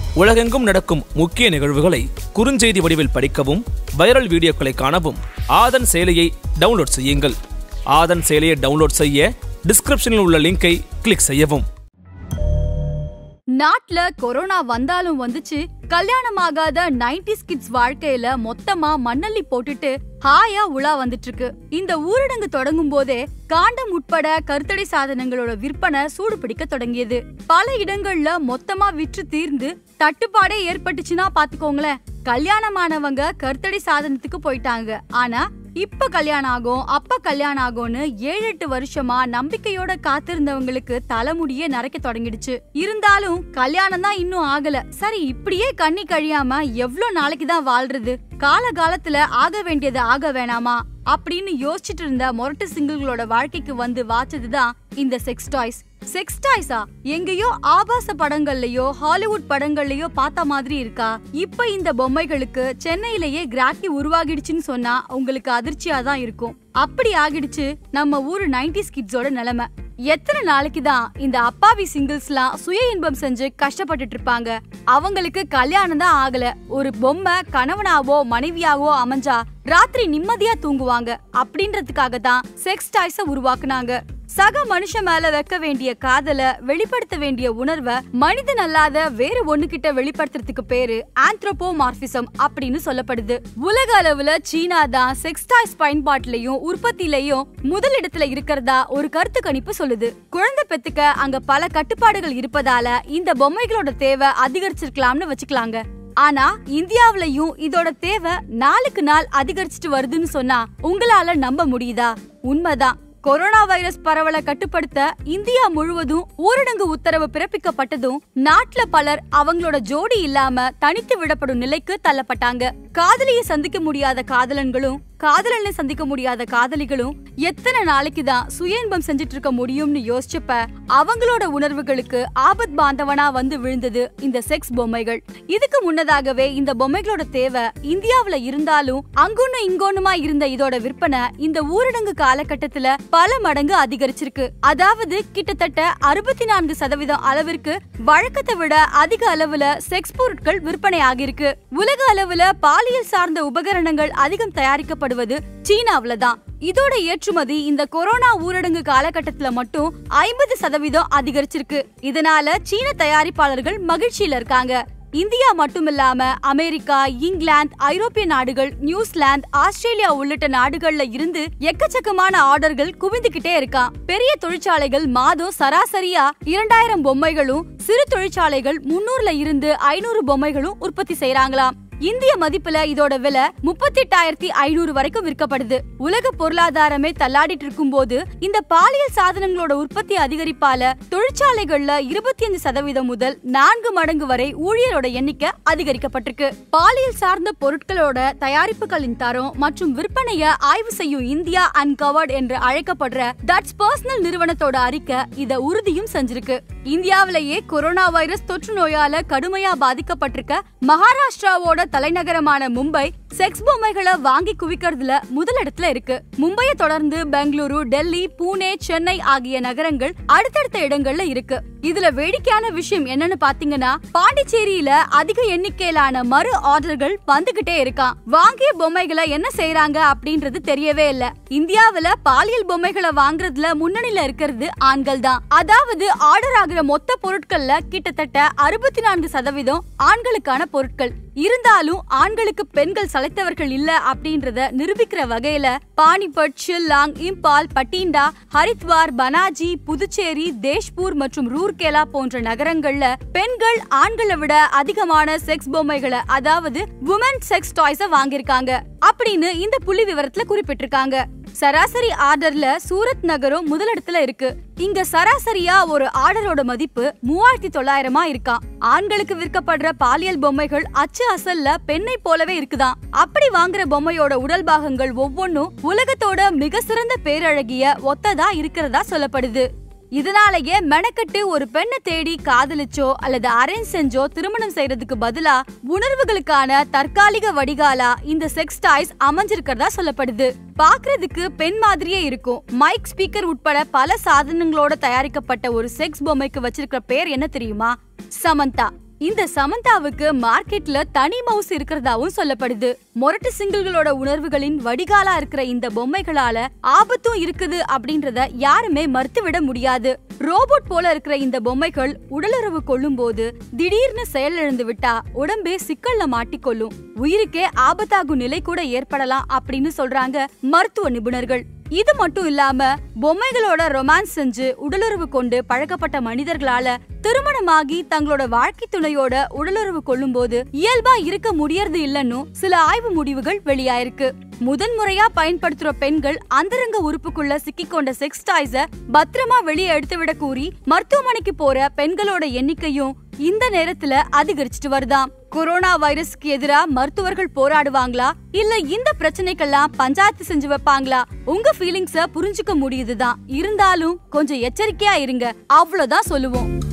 உலகெங்கும் நடக்கும் முக்கிய நிகழ்வுகளை குறுஞ்செய்தி வடிவில் படிக்கவும் வைரல் வீடியோக்களை காணவும் ஆதன் செயலியை டவுன்லோட் செய்யுங்கள் ஆதன் செயலியை டவுன்லோட் செய்ய டிஸ்கிரிப்ஷனில் உள்ள லிங்கை கிளிக் செய்யவும் நாட்டுல கொரோனா வந்தாலும் வந்துச்சு கல்யாணமாகாத 90s கிட்ஸ் வாழ்க்கையில மொத்தமா மண்ணள்ளி போட்டுட்டு ஹாயா உலா வந்துட்டு இருக்கு இந்த ஊரடங்கு தொடங்கும் போதே காண்டம் உட்பட கருத்தடை சாதனங்களோட விற்பனை சூடு பிடிக்க தொடங்கியது பல இடங்கள்ல மொத்தமா விற்று தீர்ந்து தட்டுப்பாடே ஏற்பட்டுச்சுன்னா பாத்துக்கோங்களேன் கல்யாணமானவங்க கருத்தடை சாதனத்துக்கு போயிட்டாங்க ஆனா இப்ப கல்யாணம் ஆகும் அப்ப கல்யாணம் ஆகும்னு ஏழு எட்டு வருஷமா நம்பிக்கையோட காத்திருந்தவங்களுக்கு தலைமுடியே நரைக்க தொடங்கிடுச்சு இருந்தாலும் கல்யாணம் தான் இன்னும் ஆகல சரி இப்படியே கண்ணி கழியாம எவ்ளோ நாளைக்கு தான் வாழ்றது கால காலத்துல ஆக வேண்டியது ஆக வேணாமா அப்படின்னு யோசிச்சுட்டு இருந்த மொரட்டு சிங்கிள்களோட வாழ்க்கைக்கு வந்து வாச்சதுதான் இந்த செக்ஸ் டாய்ஸ் செக்ஸ் டாய்ஸா எங்கேயோ ஆபாச படங்கள்லயோ ஹாலிவுட் படங்கள்லயோ பார்த்த மாதிரி இருக்கா இப்ப இந்த பொம்மைகளுக்கு சென்னையிலேயே கிராக்கி உருவாகிடுச்சுன்னு சொன்னா உங்களுக்கு அதிர்ச்சியா தான் இருக்கும் அப்படி ஆகிடுச்சு நம்ம ஊரு 90s கிட்ஸோட நிலைமை எத்தனை நாளைக்கு தான் இந்த அப்பாவி சிங்கிள்ஸ்லாம் சுய இன்பம் செஞ்சு கஷ்டப்பட்டுட்டு இருப்பாங்க அவங்களுக்கு கல்யாணம் தான் ஆகல ஒரு பொம்மை கணவனாவோ மனைவியாவோ அமைஞ்சா ராத்திரி நிம்மதியா தூங்குவாங்க அப்படின்றதுக்காக தான் செக்ஸ் டாய்ஸ உருவாக்குனாங்க சக மனுஷன் மேல வைக்க வேண்டிய காதல வெளிப்படுத்த வேண்டிய உணர்வை மனிதன் அல்லாத வேற ஒண்ணு கிட்ட வெளிப்படுத்துறதுக்கு பேரு ஆந்த்ரோபோமார்பிசம் அப்படின்னு சொல்லப்படுது உலக அளவுல சீனா தான் செக்ஸ் டாய்ஸ் பயன்பாட்டிலையும் உற்பத்திலையும் முதலிடத்துல இருக்கிறதா ஒரு கருத்து கணிப்பு சொல்லுது குழந்தை பெத்துக்க அங்க பல கட்டுப்பாடுகள் இருப்பதால இந்த பொம்மைகளோட தேவை அதிகரிச்சிருக்கலாம்னு வச்சுக்கலாங்க ஆனா இந்தியாவுலயும் இதோட தேவை நாளுக்கு நாள் அதிகரிச்சுட்டு வருதுன்னு சொன்னா உங்களால நம்ப முடியுதா உண்மைதான் கொரோனா வைரஸ் பரவலை கட்டுப்படுத்த இந்தியா முழுவதும் ஊரடங்கு உத்தரவு பிறப்பிக்கப்பட்டதும் நாட்டுல பலர் அவங்களோட ஜோடி இல்லாம தனித்து விடப்படும் நிலைக்கு தள்ளப்பட்டாங்க காதலியை சந்திக்க முடியாத காதலன்களும் காதலனை சந்திக்க முடியாத காதலிகளும் எத்தனை நாளைக்கு தான் சுய இன்பம் செஞ்சுட்டு இருக்க முடியும்னு யோசிச்சப்ப அவங்களோட உணர்வுகளுக்கு ஆபத் பாந்தவனா வந்து விழுந்தது இந்த செக்ஸ் பொம்மைகள் இதுக்கு முன்னதாகவே இந்த பொம்மைகளோட தேவை இந்தியாவுல இருந்தாலும் அங்கொன்னு இங்கொன்னுமா இருந்த இதோட விற்பனை இந்த ஊரடங்கு காலகட்டத்துல பல மடங்கு அதிகரிச்சிருக்கு அதாவது கிட்டத்தட்ட அறுபத்தி நான்கு சதவீதம் அளவிற்கு வழக்கத்தை விட அதிக அளவுல செக்ஸ் பொருட்கள் விற்பனை ஆகியிருக்கு உலக அளவுல பாலியல் சார்ந்த உபகரணங்கள் அதிகம் தயாரிக்கப்படுவது சீனாவுல தான் இதோட ஏற்றுமதி இந்த கொரோனா ஊரடங்கு காலகட்டத்துல மட்டும் ஐம்பது சதவீதம் அதிகரிச்சிருக்கு இதனால சீன தயாரிப்பாளர்கள் மகிழ்ச்சியில இருக்காங்க இந்தியா மட்டுமில்லாம அமெரிக்கா இங்கிலாந்து ஐரோப்பிய நாடுகள் நியூசிலாந்து ஆஸ்திரேலியா உள்ளிட்ட நாடுகள்ல இருந்து எக்கச்சக்கமான ஆர்டர்கள் குவிந்துகிட்டே இருக்கான் பெரிய தொழிற்சாலைகள் மாதம் சராசரியா இரண்டாயிரம் பொம்மைகளும் சிறு தொழிற்சாலைகள் முன்னூறுல இருந்து ஐநூறு பொம்மைகளும் உற்பத்தி செய்யறாங்களாம் இந்திய மதிப்புல இதோட விலை முப்பத்தெட்டாயிரத்தி ஐநூறு வரைக்கும் விற்கப்படுது உலக பொருளாதாரமே தள்ளாடிட்டு இருக்கும் போது இந்த பாலியல் சாதனங்களோட உற்பத்தி அதிகரிப்பால தொழிற்சாலைகள்ல இருபத்தி அஞ்சு சதவீதம் முதல் நான்கு மடங்கு வரை ஊழியரோட எண்ணிக்கை அதிகரிக்கப்பட்டிருக்கு பாலியல் சார்ந்த பொருட்களோட தயாரிப்புகளின் தரம் மற்றும் விற்பனைய ஆய்வு செய்யும் இந்தியா அன்கவர்ட் என்று அழைக்கப்படுற தட்ஸ் பர்சனல் நிறுவனத்தோட அறிக்கை இத உறுதியும் செஞ்சிருக்கு இந்தியாவிலேயே கொரோனா வைரஸ் தொற்று நோயால கடுமையா பாதிக்கப்பட்டிருக்க மகாராஷ்டிராவோட தலைநகரமான மும்பை செக்ஸ் பொம்மைகளை வாங்கி குவிக்கிறதுல முதலிடத்துல இருக்கு மும்பையை தொடர்ந்து பெங்களூரு டெல்லி பூனே சென்னை ஆகிய நகரங்கள் அடுத்தடுத்த இடங்கள்ல இருக்கு இதுல வேடிக்கையான விஷயம் என்னன்னு பாத்தீங்கன்னா பாண்டிச்சேரியில அதிக எண்ணிக்கையிலான மறு ஆர்டர்கள் வந்துகிட்டே இருக்கான் வாங்கிய பொம்மைகளை என்ன செய்யறாங்க அப்படின்றது தெரியவே இல்ல இந்தியாவுல பாலியல் பொம்மைகளை வாங்குறதுல முன்னணியில இருக்கிறது ஆண்கள் தான் அதாவது ஆர்டர் ஆகிற மொத்த பொருட்கள்ல கிட்டத்தட்ட அறுபத்தி நான்கு சதவீதம் ஆண்களுக்கான பொருட்கள் இருந்தாலும் ஆண்களுக்கு பெண்கள் சளைத்தவர்கள் இல்ல அப்படின்றத நிரூபிக்கிற வகையில பானிபட் ஷில்லாங் இம்பால் பட்டிண்டா ஹரித்வார் பனாஜி புதுச்சேரி தேஷ்பூர் மற்றும் ரூர்கேலா போன்ற நகரங்கள்ல பெண்கள் ஆண்களை விட அதிகமான செக்ஸ் பொம்மைகளை அதாவது உமன் செக்ஸ் டாய்ஸ வாங்கியிருக்காங்க அப்படின்னு இந்த புள்ளி விவரத்துல குறிப்பிட்டிருக்காங்க சராசரி ஆர்டர்ல சூரத் நகரம் முதலிடத்துல இருக்கு இங்க சராசரியா ஒரு ஆர்டரோட மதிப்பு மூவாயிரத்தி தொள்ளாயிரமா இருக்காம் ஆண்களுக்கு விற்கப்படுற பாலியல் பொம்மைகள் அச்சு அசல்ல பெண்ணை போலவே இருக்குதாம் அப்படி வாங்குற பொம்மையோட உடல் பாகங்கள் ஒவ்வொன்னும் உலகத்தோட மிக சிறந்த பேரழகிய ஒத்ததா இருக்கிறதா சொல்லப்படுது இதனாலேயே மெனக்கட்டு ஒரு பெண்ணை தேடி காதலிச்சோ அல்லது அரேஞ்ச் செஞ்சோ திருமணம் செய்யறதுக்கு பதிலா உணர்வுகளுக்கான தற்காலிக வடிகாலா இந்த செக்ஸ் டாய்ஸ் அமைஞ்சிருக்கிறதா சொல்லப்படுது பாக்குறதுக்கு பெண் மாதிரியே இருக்கும் மைக் ஸ்பீக்கர் உட்பட பல சாதனங்களோட தயாரிக்கப்பட்ட ஒரு செக்ஸ் பொம்மைக்கு வச்சிருக்கிற பேர் என்ன தெரியுமா சமந்தா இந்த சமந்தாவுக்கு மார்க்கெட்ல தனி மவுஸ் இருக்கிறதாவும் சொல்லப்படுது மொரட்டு சிங்கிள்களோட உணர்வுகளின் வடிகாலா இருக்கிற இந்த பொம்மைகளால ஆபத்தும் இருக்குது அப்படின்றத யாருமே மறுத்துவிட முடியாது ரோபோட் போல இருக்கிற இந்த பொம்மைகள் உடலுறவு கொள்ளும் போது திடீர்னு செயலிழந்து விட்டா உடம்பே சிக்கல்ல மாட்டிக்கொள்ளும் உயிருக்கே ஆபத்தாகும் நிலை கூட ஏற்படலாம் அப்படின்னு சொல்றாங்க மருத்துவ நிபுணர்கள் இது மட்டும் இல்லாம பொம்மைகளோட ரொமான்ஸ் செஞ்சு உடலுறவு கொண்டு பழக்கப்பட்ட மனிதர்களால திருமணமாகி தங்களோட வாழ்க்கை துணையோட உடலுறவு கொள்ளும்போது இயல்பா இருக்க முடியறது இல்லன்னு சில ஆய்வு முடிவுகள் வெளியாயிருக்கு முதன் முறையா பயன்படுத்துற பெண்கள் அந்தரங்க உறுப்புக்குள்ள சிக்கிக்கொண்ட செக்ஸ் டாய்ஸ பத்திரமா வெளியே எடுத்து விட கூறி மருத்துவமனைக்கு போற பெண்களோட எண்ணிக்கையும் இந்த நேரத்துல அதிகரிச்சுட்டு வருதாம் கொரோனா வைரஸ்க்கு எதிரா மருத்துவர்கள் போராடுவாங்களா இல்ல இந்த பிரச்சனைக்கெல்லாம் பஞ்சாயத்து செஞ்சு வைப்பாங்களா உங்க ஃபீலிங்ஸ புரிஞ்சுக்க முடியுதுதான் இருந்தாலும் கொஞ்சம் எச்சரிக்கையா இருங்க அவ்வளவுதான் சொல்லுவோம்